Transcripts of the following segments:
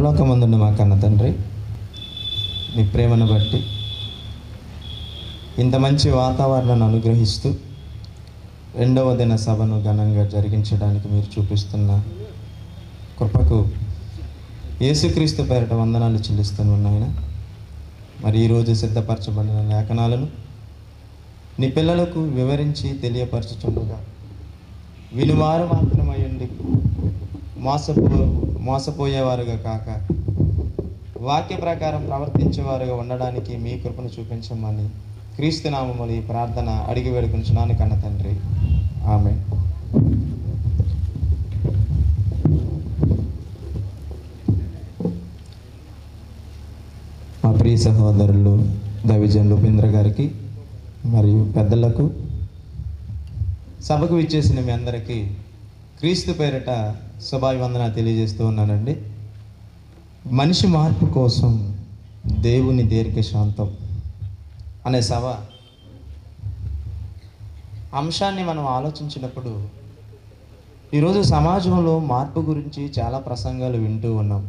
పరలోకమందున్న మా కన్న తండ్రి మీ ప్రేమను బట్టి ఇంత మంచి వాతావరణాన్ని అనుగ్రహిస్తూ రెండవ దిన సభను ఘనంగా జరిగించడానికి మీరు చూపిస్తున్న కృపకు యేసుక్రీస్తు పేరట వందనాలు చెల్లిస్తున్నాను ఆయన మరి ఈరోజు సిద్ధపరచబడిన లేఖనాలను నీ పిల్లలకు వివరించి తెలియపరచుచుండగా వినువారు మాత్రమయ్యండి మోసపో మోసపోయేవారుగా కాక వాక్య ప్రకారం ప్రవర్తించేవారుగా ఉండడానికి మీ కృపను చూపించమని క్రీస్తు నామములు ఈ ప్రార్థన అడిగి వేడుకుంటున్నాను కన్న తండ్రి ఆమె మా ప్రియ సహోదరులు దవిజన్ రూపేంద్ర గారికి మరియు పెద్దలకు సభకు విచ్చేసిన మీ అందరికీ క్రీస్తు పేరిట శుభాభివందన తెలియజేస్తూ ఉన్నానండి మనిషి మార్పు కోసం దేవుని దీర్ఘశాంతం అనే సభ అంశాన్ని మనం ఆలోచించినప్పుడు ఈరోజు సమాజంలో మార్పు గురించి చాలా ప్రసంగాలు వింటూ ఉన్నాం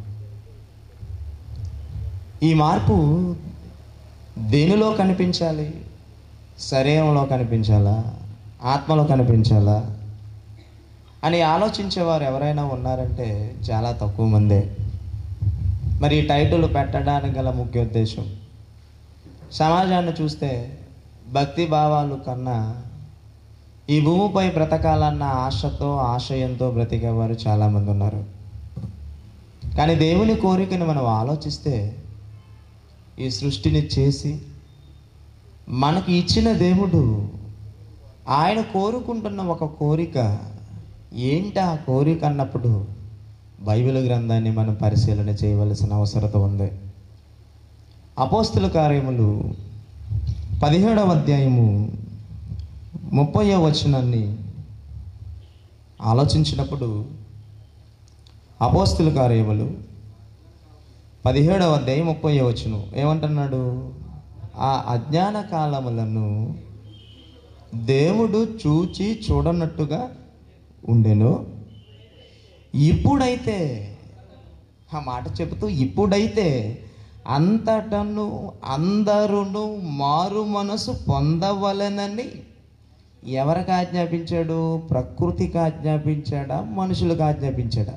ఈ మార్పు దేనిలో కనిపించాలి శరీరంలో కనిపించాలా ఆత్మలో కనిపించాలా అని ఆలోచించేవారు ఎవరైనా ఉన్నారంటే చాలా తక్కువ మందే మరి ఈ టైటిల్ పెట్టడానికి గల ముఖ్య ఉద్దేశం సమాజాన్ని చూస్తే భక్తి భావాలు కన్నా ఈ భూమిపై బ్రతకాలన్న ఆశతో ఆశయంతో బ్రతికేవారు చాలామంది ఉన్నారు కానీ దేవుని కోరికను మనం ఆలోచిస్తే ఈ సృష్టిని చేసి మనకి ఇచ్చిన దేవుడు ఆయన కోరుకుంటున్న ఒక కోరిక ఏంటి ఆ కోరిక అన్నప్పుడు బైబిల్ గ్రంథాన్ని మనం పరిశీలన చేయవలసిన అవసరత ఉంది అపోస్తుల కార్యములు పదిహేడవ అధ్యాయము ముప్పయో వచనాన్ని ఆలోచించినప్పుడు అపోస్తుల కార్యములు పదిహేడవ అధ్యాయం ముప్పై వచ్చును ఏమంటున్నాడు ఆ అజ్ఞాన కాలములను దేవుడు చూచి చూడనట్టుగా ఉండెను ఇప్పుడైతే ఆ మాట చెబుతూ ఇప్పుడైతే అంతటను అందరును మారు మనసు పొందవలెనని ఎవరికి ఆజ్ఞాపించాడు ప్రకృతికి ఆజ్ఞాపించాడా మనుషులకు ఆజ్ఞాపించాడా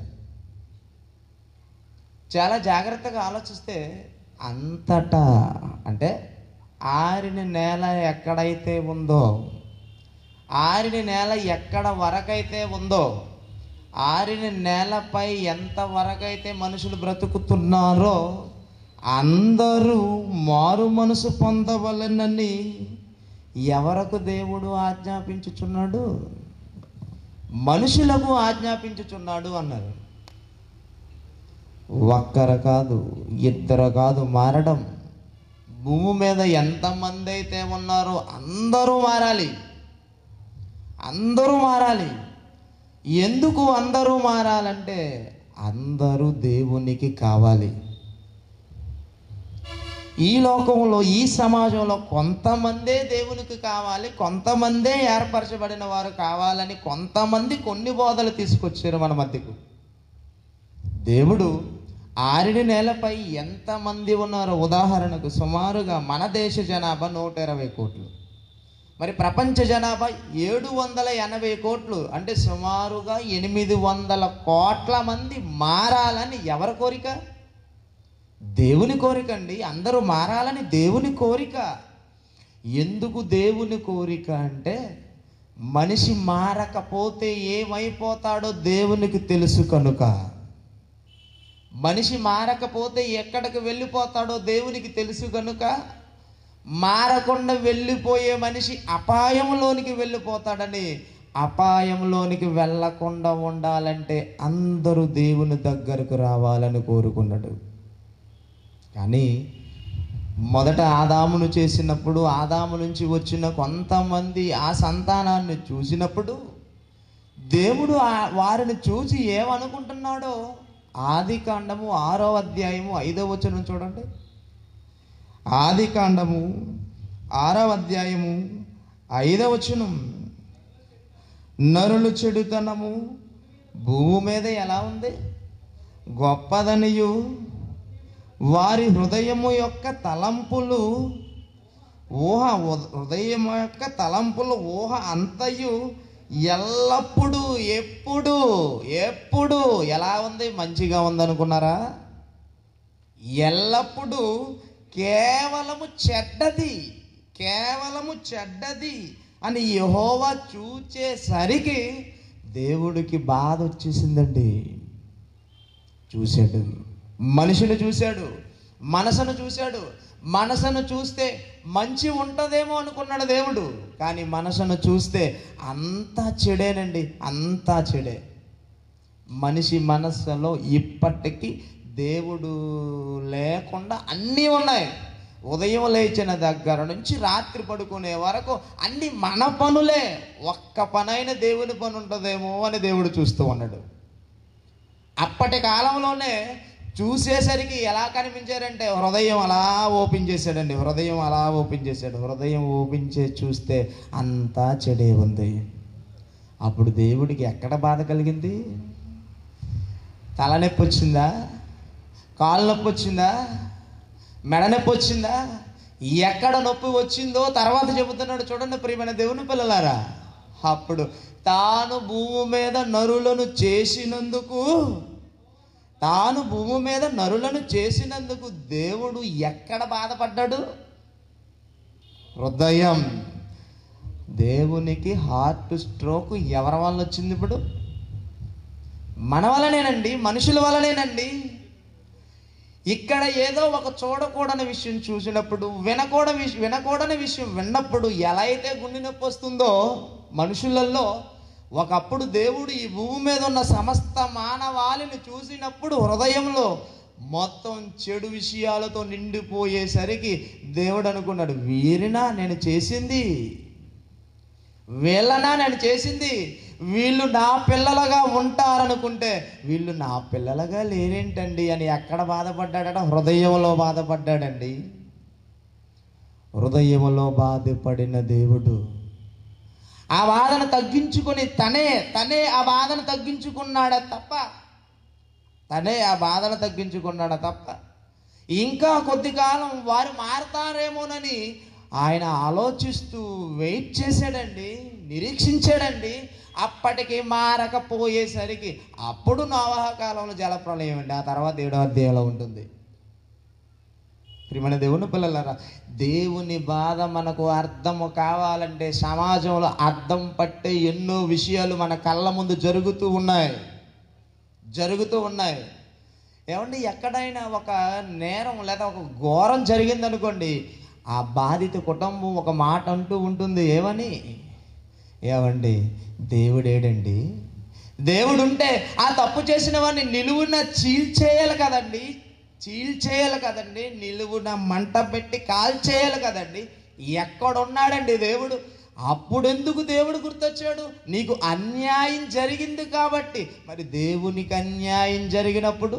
చాలా జాగ్రత్తగా ఆలోచిస్తే అంతటా అంటే ఆరిన నేల ఎక్కడైతే ఉందో ఆరిన నేల ఎక్కడ వరకైతే ఉందో ఆరిన నేలపై ఎంత వరకైతే మనుషులు బ్రతుకుతున్నారో అందరూ మారు మనసు పొందవలనని ఎవరకు దేవుడు ఆజ్ఞాపించుచున్నాడు మనుషులకు ఆజ్ఞాపించుచున్నాడు అన్నారు ఒక్కరు కాదు ఇద్దరు కాదు మారడం భూమి మీద ఎంతమంది అయితే ఉన్నారో అందరూ మారాలి అందరూ మారాలి ఎందుకు అందరూ మారాలంటే అందరూ దేవునికి కావాలి ఈ లోకంలో ఈ సమాజంలో కొంతమందే దేవునికి కావాలి కొంతమందే ఏర్పరచబడిన వారు కావాలని కొంతమంది కొన్ని బోధలు తీసుకొచ్చారు మన మధ్యకు దేవుడు ఆరిడి నేలపై ఎంతమంది ఉన్నారో ఉదాహరణకు సుమారుగా మన దేశ జనాభా నూట ఇరవై కోట్లు మరి ప్రపంచ జనాభా ఏడు వందల ఎనభై కోట్లు అంటే సుమారుగా ఎనిమిది వందల కోట్ల మంది మారాలని ఎవరి కోరిక దేవుని కోరిక అండి అందరూ మారాలని దేవుని కోరిక ఎందుకు దేవుని కోరిక అంటే మనిషి మారకపోతే ఏమైపోతాడో దేవునికి తెలుసు కనుక మనిషి మారకపోతే ఎక్కడికి వెళ్ళిపోతాడో దేవునికి తెలుసు కనుక మారకుండా వెళ్ళిపోయే మనిషి అపాయంలోనికి వెళ్ళిపోతాడని అపాయంలోనికి వెళ్ళకుండా ఉండాలంటే అందరూ దేవుని దగ్గరకు రావాలని కోరుకున్నాడు కానీ మొదట ఆదామును చేసినప్పుడు ఆదాము నుంచి వచ్చిన కొంతమంది ఆ సంతానాన్ని చూసినప్పుడు దేవుడు ఆ- వారిని చూసి ఏమనుకుంటున్నాడో ఆది కాండము ఆరో అధ్యాయము ఐదో వచనం చూడండి ఆది కాండము ఆరవ అధ్యాయము ఐదవ వచనం నరులు చెడుతనము భూమి మీద ఎలా ఉంది గొప్పదనియు వారి హృదయము యొక్క తలంపులు ఊహ ఉద- హృదయం యొక్క తలంపులు ఊహ అంతయు ఎల్లప్పుడూ ఎప్పుడు ఎప్పుడు ఎలా ఉంది మంచిగా ఉందనుకున్నారా ఎల్లప్పుడూ కేవలము చెడ్డది కేవలము చెడ్డది అని యహోవా చూచేసరికి దేవుడికి బాధ వచ్చేసిందండి చూశాడు మనిషిని చూశాడు మనసును చూశాడు మనసును చూస్తే మంచి ఉంటుందేమో అనుకున్నాడు దేవుడు కానీ మనసును చూస్తే అంతా చెడేనండి అంతా చెడే మనిషి మనస్సులో ఇప్పటికీ దేవుడు లేకుండా అన్నీ ఉన్నాయి ఉదయం లేచిన దగ్గర నుంచి రాత్రి పడుకునే వరకు అన్ని మన పనులే ఒక్క పనైన దేవుని పని ఉంటుందేమో అని దేవుడు చూస్తూ ఉన్నాడు అప్పటి కాలంలోనే చూసేసరికి ఎలా కనిపించారంటే హృదయం అలా ఓపెన్ చేశాడండి హృదయం అలా ఓపెన్ చేశాడు హృదయం ఓపెన్ చేసి చూస్తే అంతా చెడే ఉంది అప్పుడు దేవుడికి ఎక్కడ బాధ కలిగింది తలనొప్పి వచ్చిందా కాలు నొప్పి వచ్చిందా మెడ నొప్పి వచ్చిందా ఎక్కడ నొప్పి వచ్చిందో తర్వాత చెబుతున్నాడు చూడండి ప్రియమైన దేవుని పిల్లలారా అప్పుడు తాను భూమి మీద నరులను చేసినందుకు తాను భూమి మీద నరులను చేసినందుకు దేవుడు ఎక్కడ బాధపడ్డాడు హృదయం దేవునికి హార్ట్ స్ట్రోక్ ఎవరి వల్ల వచ్చింది ఇప్పుడు మన వల్లనేనండి మనుషుల వల్లనేనండి ఇక్కడ ఏదో ఒక చూడకూడని విషయం చూసినప్పుడు వినకూడని విషయం వినకూడని విషయం విన్నప్పుడు ఎలా అయితే గుండె నొప్పి వస్తుందో మనుషులలో ఒకప్పుడు దేవుడు ఈ భూమి మీద ఉన్న సమస్త మానవాళిని చూసినప్పుడు హృదయంలో మొత్తం చెడు విషయాలతో నిండిపోయేసరికి దేవుడు అనుకున్నాడు వీరినా నేను చేసింది వీళ్ళనా నేను చేసింది వీళ్ళు నా పిల్లలుగా ఉంటారనుకుంటే వీళ్ళు నా పిల్లలుగా లేరేంటండి అని ఎక్కడ బాధపడ్డాడట హృదయంలో బాధపడ్డాడండి హృదయంలో బాధపడిన దేవుడు ఆ బాధను తగ్గించుకొని తనే తనే ఆ బాధను తగ్గించుకున్నాడా తప్ప తనే ఆ బాధను తగ్గించుకున్నాడా తప్ప ఇంకా కొద్ది కాలం వారు మారతారేమోనని ఆయన ఆలోచిస్తూ వెయిట్ చేశాడండి నిరీక్షించాడండి అప్పటికి మారకపోయేసరికి అప్పుడు నోవాహ కాలంలో జలప్రలయం అండి ఆ తర్వాత ఏడో అధ్యాయంలో ఉంటుంది ప్రియమైన దేవుని పిల్లలారా దేవుని బాధ మనకు అర్థము కావాలంటే సమాజంలో అర్థం పట్టే ఎన్నో విషయాలు మన కళ్ళ ముందు జరుగుతూ ఉన్నాయి జరుగుతూ ఉన్నాయి ఏమండి ఎక్కడైనా ఒక నేరం లేదా ఒక ఘోరం జరిగిందనుకోండి ఆ బాధిత కుటుంబం ఒక మాట అంటూ ఉంటుంది ఏమని ఏమండి దేవుడేడండి దేవుడు ఉంటే ఆ తప్పు చేసిన వాడిని నిలువున చీల్చేయాలి కదండి చీల్చేయాలి కదండి నిలువున మంట పెట్టి కాల్చేయాలి కదండి ఎక్కడున్నాడండి దేవుడు అప్పుడెందుకు దేవుడు గుర్తొచ్చాడు నీకు అన్యాయం జరిగింది కాబట్టి మరి దేవునికి అన్యాయం జరిగినప్పుడు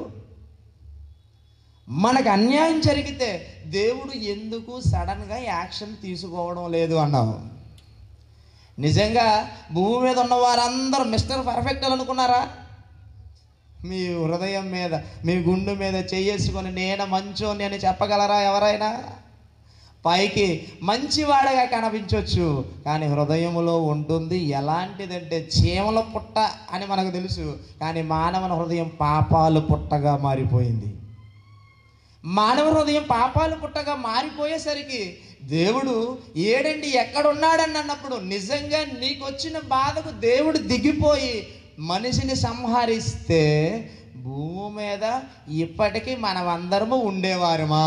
మనకు అన్యాయం జరిగితే దేవుడు ఎందుకు సడన్గా యాక్షన్ తీసుకోవడం లేదు అన్నావు నిజంగా భూమి మీద ఉన్న వారందరూ మిస్టర్ పర్ఫెక్ట్ అని అనుకున్నారా మీ హృదయం మీద మీ గుండు మీద చెయ్యేసుకొని నేను మంచోని అని చెప్పగలరా ఎవరైనా పైకి మంచివాడగా కనిపించవచ్చు కానీ హృదయంలో ఉంటుంది ఎలాంటిదంటే చీమల పుట్ట అని మనకు తెలుసు కానీ మానవ హృదయం పాపాలు పుట్టగా మారిపోయింది మానవ హృదయం పాపాలు పుట్టగా మారిపోయేసరికి దేవుడు ఏడండి ఎక్కడున్నాడని అన్నప్పుడు నిజంగా నీకు వచ్చిన బాధకు దేవుడు దిగిపోయి మనిషిని సంహరిస్తే భూమి మీద ఇప్పటికీ మనమందరము ఉండేవారమా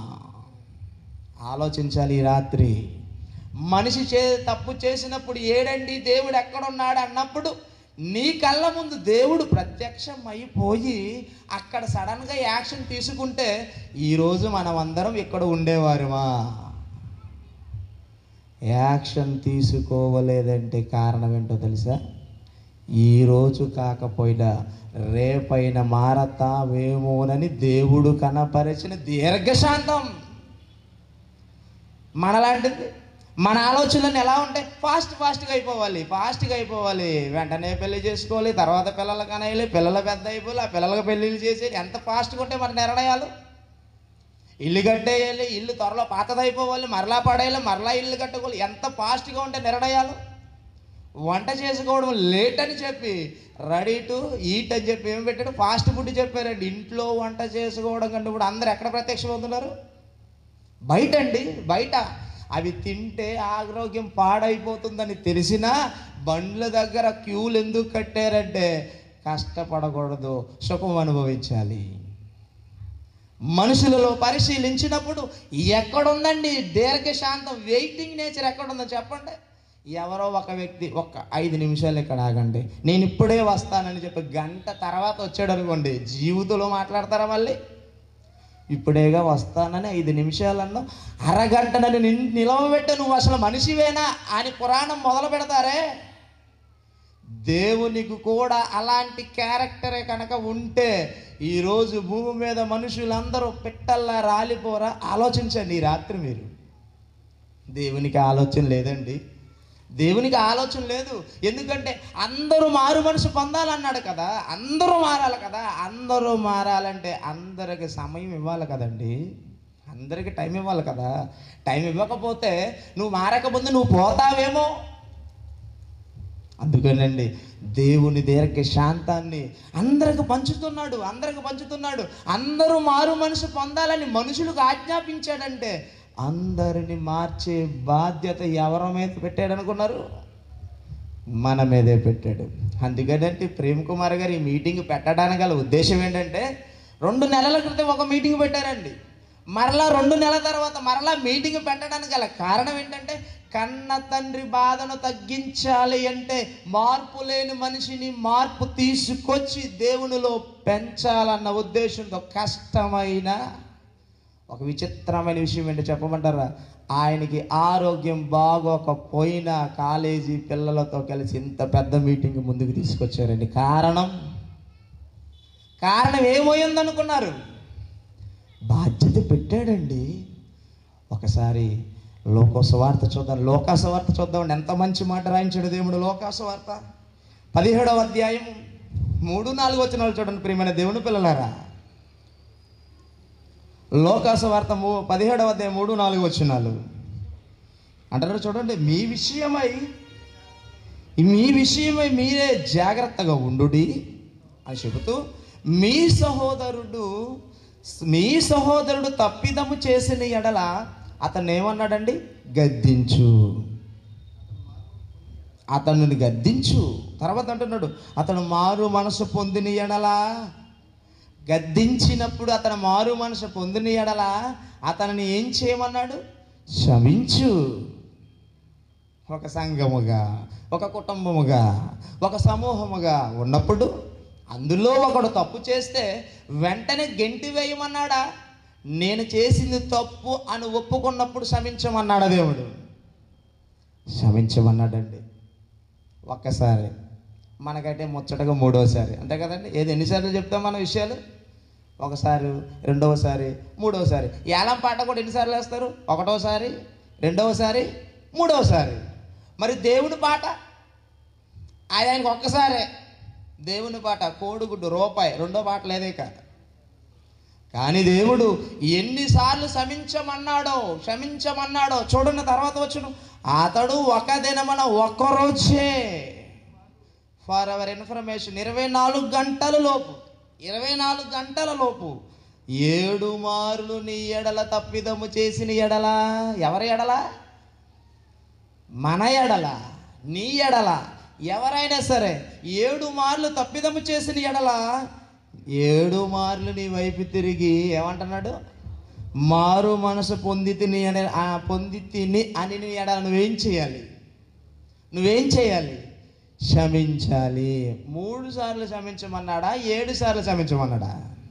ఆలోచించాలి ఈ రాత్రి మనిషి చే తప్పు చేసినప్పుడు ఏడండి దేవుడు ఎక్కడున్నాడు అన్నప్పుడు నీ కళ్ళ ముందు దేవుడు ప్రత్యక్షం అయిపోయి అక్కడ సడన్గా యాక్షన్ తీసుకుంటే ఈరోజు మనం అందరం ఇక్కడ ఉండేవారుమా యాక్షన్ తీసుకోవలేదంటే కారణం ఏంటో తెలుసా ఈరోజు కాకపోయినా రేపైన మారతావేమోనని దేవుడు కనపరిచిన దీర్ఘశాంతం మనలాంటిది మన ఆలోచనలు ఎలా ఉంటాయి ఫాస్ట్ ఫాస్ట్గా అయిపోవాలి ఫాస్ట్గా అయిపోవాలి వెంటనే పెళ్లి చేసుకోవాలి తర్వాత పిల్లలు కనేయాలి పిల్లలు పెద్ద అయిపోవాలి ఆ పిల్లలకు పెళ్ళిళ్ళు చేసి ఎంత ఫాస్ట్గా ఉంటే మన నిర్ణయాలు ఇల్లు కట్టేయాలి ఇల్లు త్వరలో పాతదైపోవాలి మరలా పడేయాలి మరలా ఇల్లు కట్టుకోవాలి ఎంత ఫాస్ట్గా ఉంటే నిర్ణయాలు వంట చేసుకోవడం లేట్ అని చెప్పి రెడీ టు ఈట్ అని చెప్పి ఏం పెట్టాడు ఫాస్ట్ ఫుడ్ చెప్పారండి ఇంట్లో వంట చేసుకోవడం కంటే ఇప్పుడు అందరు ఎక్కడ ప్రత్యక్షం అవుతున్నారు బయట అండి బయట అవి తింటే ఆరోగ్యం పాడైపోతుందని తెలిసినా బండ్ల దగ్గర క్యూలు ఎందుకు కట్టారంటే కష్టపడకూడదు సుఖం అనుభవించాలి మనుషులలో పరిశీలించినప్పుడు ఎక్కడుందండి దీర్ఘశాంతం వెయిటింగ్ నేచర్ ఎక్కడుందో చెప్పండి ఎవరో ఒక వ్యక్తి ఒక్క ఐదు నిమిషాలు ఇక్కడ ఆగండి నేను ఇప్పుడే వస్తానని చెప్పి గంట తర్వాత వచ్చాడు అనుకోండి జీవితంలో మాట్లాడతారా మళ్ళీ ఇప్పుడేగా వస్తానని ఐదు నిమిషాలన్నా అరగంట నన్ను నిన్- నిలవబెట్ట నువ్వు అసలు మనిషివేనా అని పురాణం మొదలు పెడతారే దేవునికి కూడా అలాంటి క్యారెక్టరే కనుక ఉంటే ఈరోజు భూమి మీద మనుషులందరూ పిట్టల్లా రాలిపోరా ఆలోచించండి ఈ రాత్రి మీరు దేవునికి ఆలోచన లేదండి దేవునికి ఆలోచన లేదు ఎందుకంటే అందరూ మారు మనసు పొందాలన్నాడు కదా అందరూ మారాలి కదా అందరూ మారాలంటే అందరికి సమయం ఇవ్వాలి కదండి అందరికి టైం ఇవ్వాలి కదా టైం ఇవ్వకపోతే నువ్వు మారకముందు నువ్వు పోతావేమో అందుకేనండి దేవుని దీర్ఘ శాంతాన్ని అందరికి పంచుతున్నాడు అందరికి పంచుతున్నాడు అందరూ మారు మనసు పొందాలని మనుషులకు ఆజ్ఞాపించాడంటే అందరిని మార్చే బాధ్యత ఎవరి మీద పెట్టాడు అనుకున్నారు మన మీదే పెట్టాడు అందుకనంటే ప్రేమ్ కుమార్ గారు ఈ మీటింగ్ పెట్టడానికి గల ఉద్దేశం ఏంటంటే రెండు నెలల క్రితం ఒక మీటింగ్ పెట్టారండి మరలా రెండు నెలల తర్వాత మరలా మీటింగ్ పెట్టడానికి గల కారణం ఏంటంటే కన్న తండ్రి బాధను తగ్గించాలి అంటే మార్పు లేని మనిషిని మార్పు తీసుకొచ్చి దేవునిలో పెంచాలన్న ఉద్దేశంతో కష్టమైన ఒక విచిత్రమైన విషయం ఏంటో చెప్పమంటారా ఆయనకి ఆరోగ్యం బాగోకపోయినా కాలేజీ పిల్లలతో కలిసి ఇంత పెద్ద మీటింగ్ ముందుకు తీసుకొచ్చారండి కారణం కారణం ఏమైందనుకున్నారు బాధ్యత పెట్టాడండి ఒకసారి లోకోసవార్త చూద్దాం లోకాసవార్త చూద్దాం ఎంత మంచి మాట రాయించాడు దేవుడు లోకాసవార్త పదిహేడవ అధ్యాయం మూడు నాలుగు వచ్చిన చూడండి ప్రియమైన దేవుని పిల్లలారా లోకాస వార్త మూ పదిహేడవ అధ్యాయం మూడు నాలుగు వచ్చినాలు అంటారు చూడండి మీ విషయమై మీ విషయమై మీరే జాగ్రత్తగా ఉండుడి అని చెబుతూ మీ సహోదరుడు మీ సహోదరుడు తప్పిదము చేసిన ఎడల అతను ఏమన్నాడండి గద్దించు అతను గద్దించు తర్వాత అంటున్నాడు అతను మారు మనసు పొందిన ఎడలా గద్దించినప్పుడు అతను మారు మనసు పొందిన ఎడల అతనిని ఏం చేయమన్నాడు క్షమించు ఒక సంఘముగా ఒక కుటుంబముగా ఒక సమూహముగా ఉన్నప్పుడు అందులో ఒకడు తప్పు చేస్తే వెంటనే గెంటి వేయమన్నాడా నేను చేసింది తప్పు అని ఒప్పుకున్నప్పుడు క్షమించమన్నాడా దేవుడు క్షమించమన్నాడండి ఒక్కసారి మనకైతే ముచ్చటగా మూడోసారి అంతే కదండి ఏది ఎన్నిసార్లు చెప్తాం మన విషయాలు ఒకసారి రెండవసారి మూడవసారి ఏలం పాట కూడా ఎన్నిసార్లు వేస్తారు ఒకటోసారి రెండవసారి మూడవసారి మరి దేవుని పాట అది ఆయనకు ఒక్కసారే దేవుని పాట కోడిగుడ్డు రూపాయి రెండో పాట లేదే కాదు కానీ దేవుడు ఎన్నిసార్లు క్షమించమన్నాడో క్షమించమన్నాడో చూడండి తర్వాత వచ్చును అతడు ఒక దినమన ఒక్కరోజే ఫర్ అవర్ ఇన్ఫర్మేషన్ ఇరవై నాలుగు గంటల లోపు ఇరవై నాలుగు గంటల లోపు ఏడు మారులు నీ ఎడల తప్పిదము చేసిన ఎడల ఎవరి ఎడల మన ఎడల నీ ఎడల ఎవరైనా సరే ఏడు మార్లు తప్పిదము చేసిన ఎడల ఏడు మార్లు నీ వైపు తిరిగి ఏమంటున్నాడు మారు మనసు పొంది తిని అనే- ఆ పొంది తిని అని నీ ఎడల నువ్వేం చేయాలి నువ్వేం చేయాలి క్షమించాలి మూడు సార్లు క్షమించమన్నాడా ఏడు సార్లు క్షమించమన్నాడా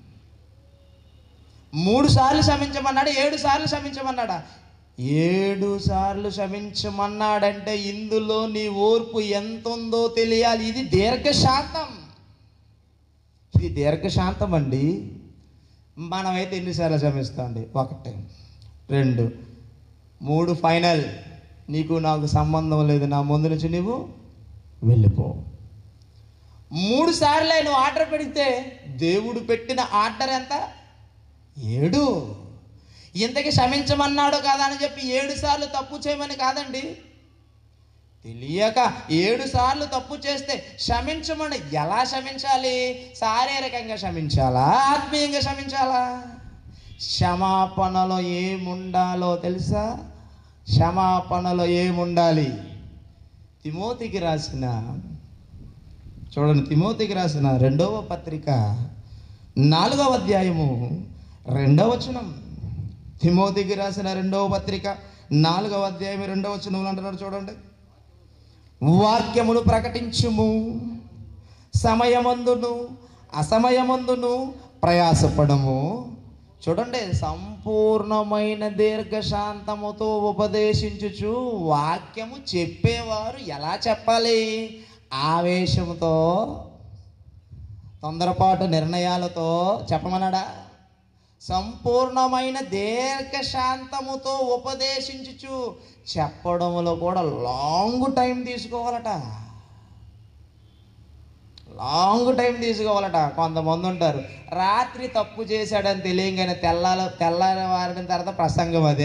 మూడు సార్లు క్షమించమన్నాడా ఏడు సార్లు క్షమించమన్నాడా ఏడు సార్లు క్షమించమన్నాడంటే ఇందులో నీ ఓర్పు ఎంత ఉందో తెలియాలి ఇది దీర్ఘశాంతం ఇది దీర్ఘశాంతం అండి మనమైతే ఎన్నిసార్లు క్షమిస్తామండి ఒకటి రెండు మూడు ఫైనల్ నీకు నాకు సంబంధం లేదు నా ముందు నుంచి నువ్వు వెళ్ళిపో మూడు సార్లు నువ్వు ఆర్డర్ పెడితే దేవుడు పెట్టిన ఆర్డర్ ఎంత ఏడు ఇంతకి క్షమించమన్నాడు కదా అని చెప్పి ఏడు సార్లు తప్పు చేయమని కాదండి తెలియక ఏడు సార్లు తప్పు చేస్తే క్షమించమని ఎలా క్షమించాలి శారీరకంగా క్షమించాలా ఆత్మీయంగా క్షమించాలా క్షమాపణలో ఏముండాలో తెలుసా క్షమాపణలో ఏముండాలి తిమోతికి రాసిన చూడండి తిమోతికి రాసిన రెండవ పత్రిక నాలుగవ అధ్యాయము రెండవ వచనం తిమోతికి రాసిన రెండవ పత్రిక నాలుగవ అధ్యాయం రెండవ వచనంలో అంటున్నాడు చూడండి వాక్యమును ప్రకటించుము సమయమందును అసమయమందును ప్రయాసపడము చూడండి సంపూర్ణమైన దీర్ఘశాంతముతో ఉపదేశించుచు వాక్యము చెప్పేవారు ఎలా చెప్పాలి ఆవేశముతో తొందరపాటు నిర్ణయాలతో చెప్పమన్నాడా సంపూర్ణమైన దీర్ఘశాంతముతో ఉపదేశించుచు చెప్పడంలో కూడా లాంగ్ టైం తీసుకోవాలట లాంగ్ టైం తీసుకోవాలట కొంతమంది ఉంటారు రాత్రి తప్పు చేశాడని తెలియగానే తెల్లాల తెల్లారివారిన తర్వాత ప్రసంగం అదే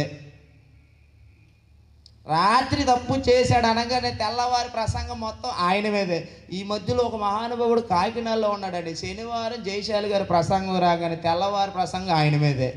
రాత్రి తప్పు చేశాడు అనగానే తెల్లవారి ప్రసంగం మొత్తం ఆయన మీదే ఈ మధ్యలో ఒక మహానుభావుడు కాకినాడలో ఉన్నాడండి శనివారం జయశాలి గారి ప్రసంగం రాగానే తెల్లవారి ప్రసంగం ఆయన మీదే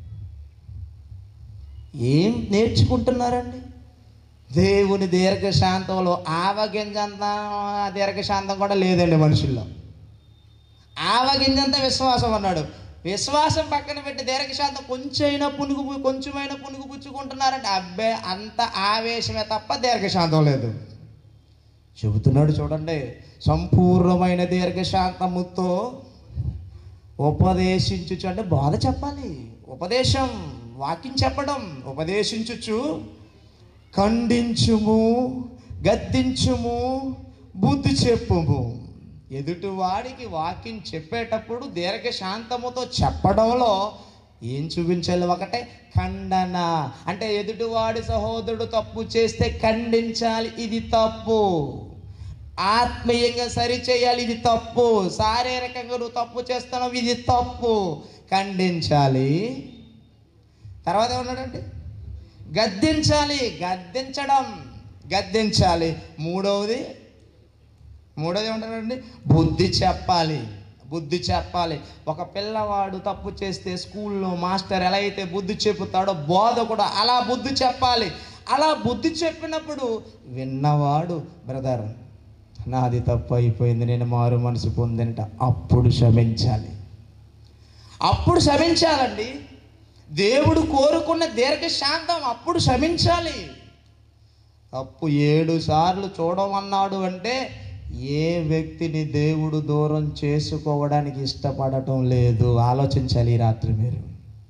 ఏం నేర్చుకుంటున్నారండి దేవుని దీర్ఘశాంతంలో ఆవగింజంత దీర్ఘశాంతం కూడా లేదండి మనుషుల్లో ఆవగింజంత విశ్వాసం అన్నాడు విశ్వాసం పక్కన పెట్టి దీర్ఘశాంతం కొంచెమైనా పునుగు పు- కొంచెమైనా పునుగు పుచ్చుకుంటున్నారంటే అబ్బే అంత ఆవేశమే తప్ప దీర్ఘశాంతం లేదు చెబుతున్నాడు చూడండి సంపూర్ణమైన దీర్ఘశాంతముతో ఉపదేశించుచు అంటే బోధ చెప్పాలి ఉపదేశం వాక్యం చెప్పడం ఉపదేశించుచు ఖండించుము గద్దించుము బుద్ధి చెప్పుము ఎదుటివాడికి వాక్యం చెప్పేటప్పుడు దీర్ఘశాంతముతో చెప్పడంలో ఏం చూపించాలి ఒకటే ఖండన అంటే ఎదుటివాడి సహోదరుడు తప్పు చేస్తే ఖండించాలి ఇది తప్పు ఆత్మీయంగా సరిచేయాలి ఇది తప్పు శారీరకంగా నువ్వు తప్పు చేస్తున్నావు ఇది తప్పు ఖండించాలి తర్వాత ఏమన్నాడండి గద్దించాలి గద్దించడం గద్దించాలి మూడవది మూడోది ఏమంటారండి బుద్ధి చెప్పాలి బుద్ధి చెప్పాలి ఒక పిల్లవాడు తప్పు చేస్తే స్కూల్లో మాస్టర్ ఎలా అయితే బుద్ధి చెప్పుతాడో బోధ కూడా అలా బుద్ధి చెప్పాలి అలా బుద్ధి చెప్పినప్పుడు విన్నవాడు బ్రదర్ నాది తప్పు అయిపోయింది నేను మారు మనసు పొందినట అప్పుడు క్షమించాలి అప్పుడు క్షమించాలండి దేవుడు కోరుకున్న దీర్ఘశాంతం అప్పుడు క్షమించాలి తప్పు ఏడు సార్లు చూడమన్నాడు అంటే ఏ వ్యక్తిని దేవుడు దూరం చేసుకోవడానికి ఇష్టపడటం లేదు ఆలోచించాలి ఈ రాత్రి మీరు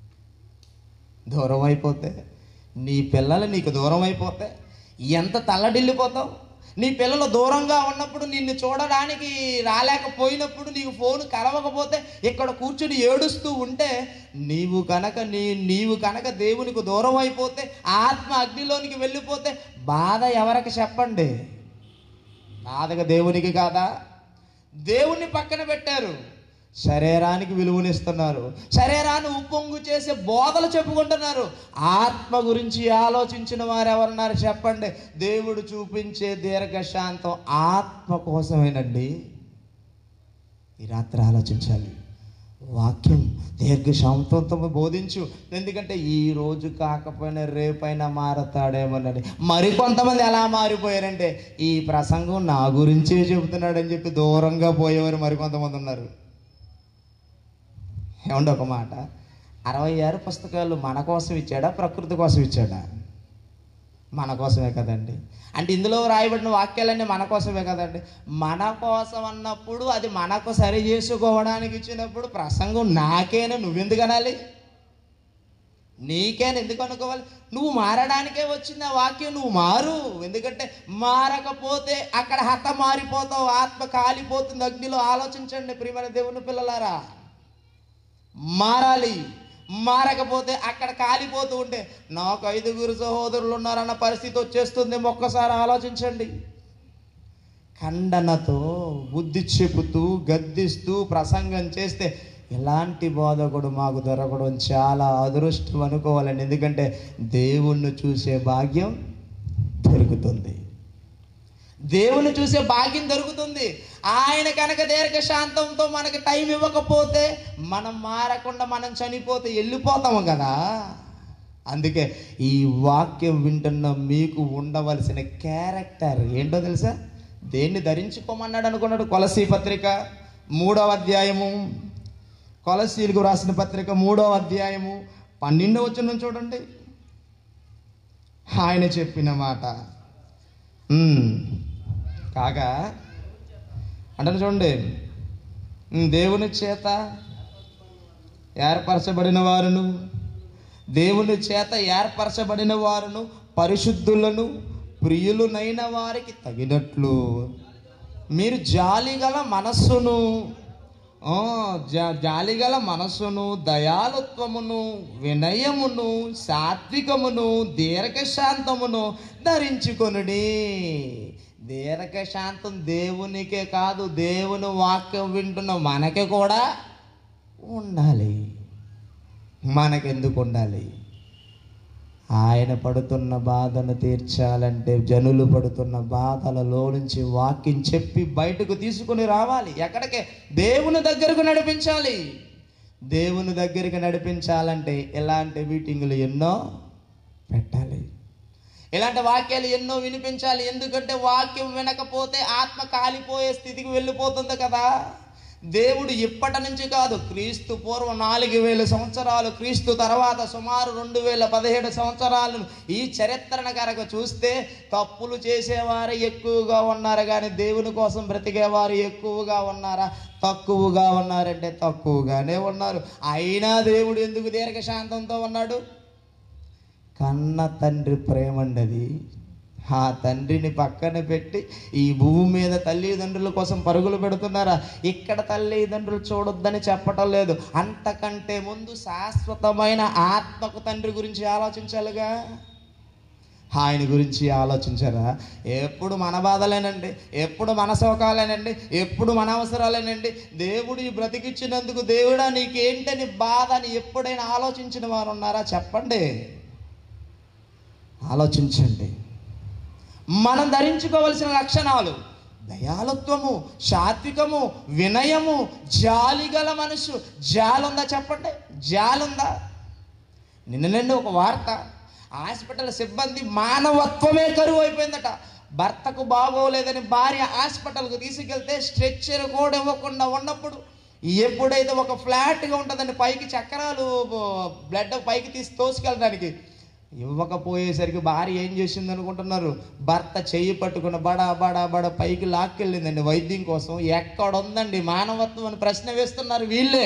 దూరం అయిపోతే నీ పిల్లలు నీకు దూరం అయిపోతే ఎంత తల్లడిల్లిపోతావు నీ పిల్లలు దూరంగా ఉన్నప్పుడు నిన్ను చూడడానికి రాలేకపోయినప్పుడు నీకు ఫోన్ కలవకపోతే ఇక్కడ కూర్చుని ఏడుస్తూ ఉంటే నీవు కనుక నీ నీవు కనుక దేవునికి దూరం అయిపోతే ఆత్మ అగ్నిలోనికి వెళ్ళిపోతే బాధ ఎవరికి చెప్పండి బాధగా దేవునికి కాదా దేవుణ్ణి పక్కన పెట్టారు శరీరానికి విలువనిస్తున్నారు శరీరాన్ని ఉప్పొంగు చేసే బోధలు చెప్పుకుంటున్నారు ఆత్మ గురించి ఆలోచించిన వారు ఎవరున్నారు చెప్పండి దేవుడు చూపించే దీర్ఘశాంతం ఆత్మ కోసమేనండి ఈ రాత్రి ఆలోచించాలి వాక్యం దీర్ఘశాంతంతో బోధించు ఎందుకంటే ఈ రోజు కాకపోయినా రేపైనా మారతాడేమోనని మరికొంతమంది ఎలా మారిపోయారంటే ఈ ప్రసంగం నా గురించే చెబుతున్నాడని చెప్పి దూరంగా పోయేవారు మరికొంతమంది ఉన్నారు ఏమండి ఒక మాట అరవై ఆరు పుస్తకాలు మన కోసం ఇచ్చాడా ప్రకృతి కోసం ఇచ్చాడా మన కోసమే కదండి అంటే ఇందులో రాయబడిన వాక్యాలన్నీ మన కోసమే కదండి మన కోసం అన్నప్పుడు అది మనకు సరి చేసుకోవడానికి ఇచ్చినప్పుడు ప్రసంగం నాకేనా నువ్వెందుకు అనాలి నీకేనా ఎందుకు అనుకోవాలి నువ్వు మారడానికే వచ్చింది ఆ వాక్యం నువ్వు మారు ఎందుకంటే మారకపోతే అక్కడ హత మారిపోతావు ఆత్మ కాలిపోతుంది అగ్నిలో ఆలోచించండి ప్రియమైన దేవుని పిల్లలారా మారాలి మారకపోతే అక్కడ కాలిపోతూ ఉంటే నాకు ఐదుగురు సహోదరులు ఉన్నారన్న పరిస్థితి వచ్చేస్తుంది ఒక్కసారి ఆలోచించండి ఖండనతో బుద్ధి చెబుతూ గద్దిస్తూ ప్రసంగం చేస్తే ఇలాంటి బోధకుడు మాకు దొరకడం చాలా అదృష్టం అనుకోవాలండి ఎందుకంటే దేవుణ్ణి చూసే భాగ్యం దొరుకుతుంది దేవుని చూసే భాగ్యం దొరుకుతుంది ఆయన కనుక దీర్ఘశాంతంతో మనకి టైం ఇవ్వకపోతే మనం మారకుండా మనం చనిపోతే వెళ్ళిపోతాము కదా అందుకే ఈ వాక్యం వింటున్న మీకు ఉండవలసిన క్యారెక్టర్ ఏంటో తెలుసా దేన్ని ధరించుకోమన్నాడు అనుకున్నాడు కొలసీ పత్రిక మూడవ అధ్యాయము కొలసీలకు రాసిన పత్రిక మూడవ అధ్యాయము పన్నెండవ వచ్చిన చూడండి ఆయన చెప్పిన మాట ఉమ్, కాగా అంటారు చూడండి ఉమ్, దేవుని చేత ఏర్పరచబడిన వారును దేవుని చేత ఏర్పరచబడిన వారును పరిశుద్ధులను ప్రియులునైన వారికి తగినట్లు మీరు జాలిగల మనస్సును ఆ, జా- జాలిగల మనస్సును దయాలుత్వమును వినయమును సాత్వికమును దీర్ఘశాంతమును ధరించుకొనుడి దీర్ఘశాంతం దేవునికే కాదు దేవుని వాక్యం వింటున్న మనకి కూడా ఉండాలి మనకెందుకు ఉండాలి ఆయన పడుతున్న బాధను తీర్చాలంటే జనులు పడుతున్న బాధలలో నుంచి వాక్యం చెప్పి బయటకు తీసుకుని రావాలి ఎక్కడికే దేవుని దగ్గరకు నడిపించాలి దేవుని దగ్గరికి నడిపించాలంటే ఇలాంటి మీటింగులు ఎన్నో పెట్టాలి ఇలాంటి వాక్యాలు ఎన్నో వినిపించాలి ఎందుకంటే వాక్యం వినకపోతే ఆత్మ కాలిపోయే స్థితికి వెళ్ళిపోతుంది కదా దేవుడు ఇప్పటి నుంచి కాదు క్రీస్తు పూర్వం నాలుగు వేల సంవత్సరాలు క్రీస్తు తర్వాత సుమారు రెండు వేల పదిహేడు సంవత్సరాలు ఈ చరిత్రను కనుక చూస్తే తప్పులు చేసేవారు ఎక్కువగా ఉన్నారు కానీ దేవుని కోసం బ్రతికేవారు ఎక్కువగా ఉన్నారా తక్కువగా ఉన్నారంటే తక్కువగానే ఉన్నారు అయినా దేవుడు ఎందుకు దీర్ఘశాంతంతో ఉన్నాడు కన్న తండ్రి ప్రేమ అండి అది ఆ తండ్రిని పక్కన పెట్టి ఈ భూమి మీద తల్లిదండ్రుల కోసం పరుగులు పెడుతున్నారా ఇక్కడ తల్లిదండ్రులు చూడొద్దని చెప్పటం లేదు అంతకంటే ముందు శాశ్వతమైన ఆత్మకు తండ్రి గురించి ఆలోచించాలిగా ఆయన గురించి ఆలోచించారా ఎప్పుడు మన బాధలేనండి ఎప్పుడు మన శోకాలేనండి ఎప్పుడు మన అవసరాలేనండి దేవుడు ఈ బ్రతికిచ్చినందుకు దేవుడా నీకేంటని బాధ అని ఎప్పుడైనా ఆలోచించిన వారు ఉన్నారా చెప్పండి ఆలోచించండి మనం ధరించుకోవలసిన లక్షణాలు దయాలుత్వము సాత్వికము వినయము జాలిగల మనసు జాలుందా చెప్పండి జాలుందా నిన్న నిన్న ఒక వార్త హాస్పిటల్ సిబ్బంది మానవత్వమే కరువు అయిపోయిందట భర్తకు బాగోలేదని భార్య హాస్పిటల్కు తీసుకెళ్తే స్ట్రెచ్చర్ కూడా ఇవ్వకుండా ఉన్నప్పుడు ఎప్పుడైతే ఒక ఫ్లాట్గా ఉంటుందండి పైకి చక్రాలు బ్లడ్ పైకి తీసి తోసుకెళ్ళడానికి ఇవ్వకపోయేసరికి భార్య ఏం చేసింది అనుకుంటున్నారు భర్త చెయ్యి పట్టుకున్న బడా బడా బడా పైకి లాక్కెళ్ళిందండి వైద్యం కోసం ఎక్కడ ఉందండి మానవత్వం అని ప్రశ్న వేస్తున్నారు వీళ్ళే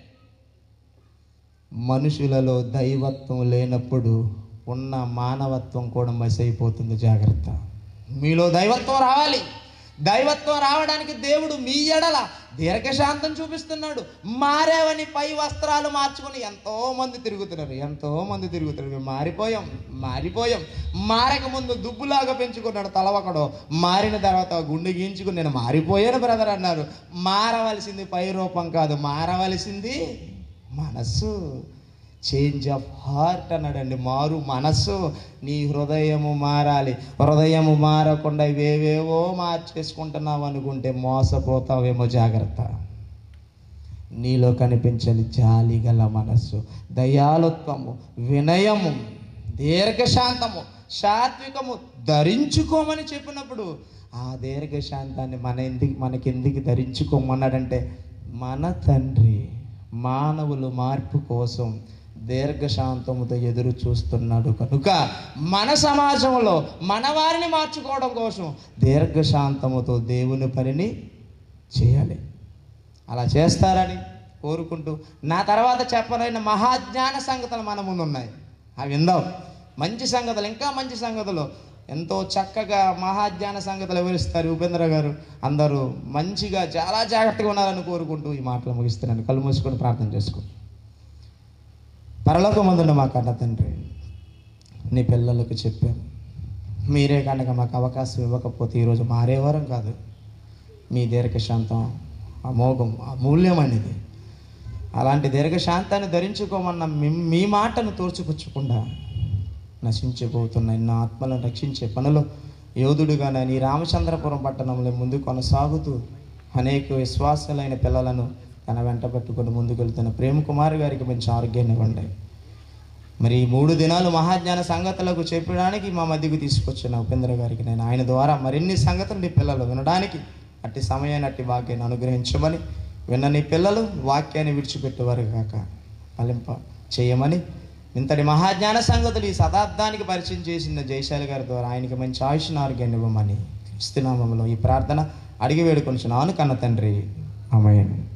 మనుషులలో దైవత్వం లేనప్పుడు ఉన్న మానవత్వం కూడా మసైపోతుంది జాగ్రత్త మీలో దైవత్వం రావాలి దైవత్వం రావడానికి దేవుడు మీ ఎడల దీర్ఘశాంతం చూపిస్తున్నాడు మారేవని పై వస్త్రాలు మార్చుకొని ఎంతో మంది తిరుగుతున్నారు ఎంతో మంది తిరుగుతున్నారు మేము మారిపోయాం మారిపోయాం మారక ముందు దుబ్బులాగా పెంచుకున్నాడు తలవకడు మారిన తర్వాత గుండె గీంచుకుని నేను మారిపోయాను బ్రదర్ అన్నారు మారవలసింది పై రూపం కాదు మారవలసింది మనస్సు చేంజ్ ఆఫ్ హార్ట్ అన్నాడండి మారు మనస్సు నీ హృదయము మారాలి హృదయము మారకుండా ఇవేవేవో మార్చేసుకుంటున్నావు అనుకుంటే మోసపోతావేమో జాగ్రత్త నీలో కనిపించాలి జాలి గల మనస్సు దయాలుత్వము వినయము దీర్ఘశాంతము సాత్వికము ధరించుకోమని చెప్పినప్పుడు ఆ దీర్ఘశాంతాన్ని మన ఎందుకు మనకెందుకు ధరించుకోమన్నాడంటే మన తండ్రి మానవులు మార్పు కోసం దీర్ఘశాంతముతో ఎదురు చూస్తున్నాడు కనుక మన సమాజంలో మన వారిని మార్చుకోవడం కోసం దీర్ఘశాంతముతో దేవుని పనిని చేయాలి అలా చేస్తారని కోరుకుంటూ నా తర్వాత చెప్పనైన మహాజ్ఞాన సంగతులు మన ముందు ఉన్నాయి అవి విందాం మంచి సంగతులు ఇంకా మంచి సంగతులు ఎంతో చక్కగా మహాజ్ఞాన సంగతులు వివరిస్తారు ఉపేంద్ర గారు అందరూ మంచిగా చాలా జాగ్రత్తగా ఉన్నారని కోరుకుంటూ ఈ మాటలు ముగిస్తున్నాను కళ్ళు మూసుకొని ప్రార్థన చేసుకో పరలోకమందున్న మా కన్న తండ్రి నీ పిల్లలకు చెప్పాను మీరే కనుక మాకు అవకాశం ఇవ్వకపోతే ఈరోజు మారేవారం కాదు మీ దీర్ఘశాంతం అమోఘం అమూల్యమైనది అలాంటి దీర్ఘశాంతాన్ని ధరించుకోమన్న మీ- మీ మాటను తోర్చిపుచ్చకుండా నశించిపోతున్న ఎన్నో ఆత్మలను రక్షించే పనిలో యోధుడుగా నేను ఈ రామచంద్రపురం పట్టణంలో ముందు కొనసాగుతూ అనేక విశ్వాసాలైన పిల్లలను తన వెంట పట్టుకొని ముందుకు వెళ్తున్న ప్రేమ కుమార్ గారికి మంచి ఆరోగ్యాన్ని ఇవ్వండి మరి ఈ మూడు దినాలు మహాజ్ఞాన సంగతులకు చెప్పడానికి మా మధ్యకు తీసుకొచ్చిన ఉపేంద్ర గారికి నేను ఆయన ద్వారా మరిన్ని సంగతులు నీ పిల్లలు వినడానికి అట్టి సమయాన్ని అట్టి భాగ్యాన్ని అనుగ్రహించమని విన్న నీ పిల్లలు వాక్యాన్ని విడిచిపెట్టేవారు కాక ఫలింప చేయమని ఇంతటి మహాజ్ఞాన సంగతులు ఈ శతాబ్దానికి పరిచయం చేసిన జయశాలి గారి ద్వారా ఆయనకి మంచి ఆయుష్ను ఆరోగ్యాన్ని ఇవ్వమని క్రీస్తునామంలో ఈ ప్రార్థన అడిగి వేడుకొనిచున్నాను కన్న తండ్రి అమయ్య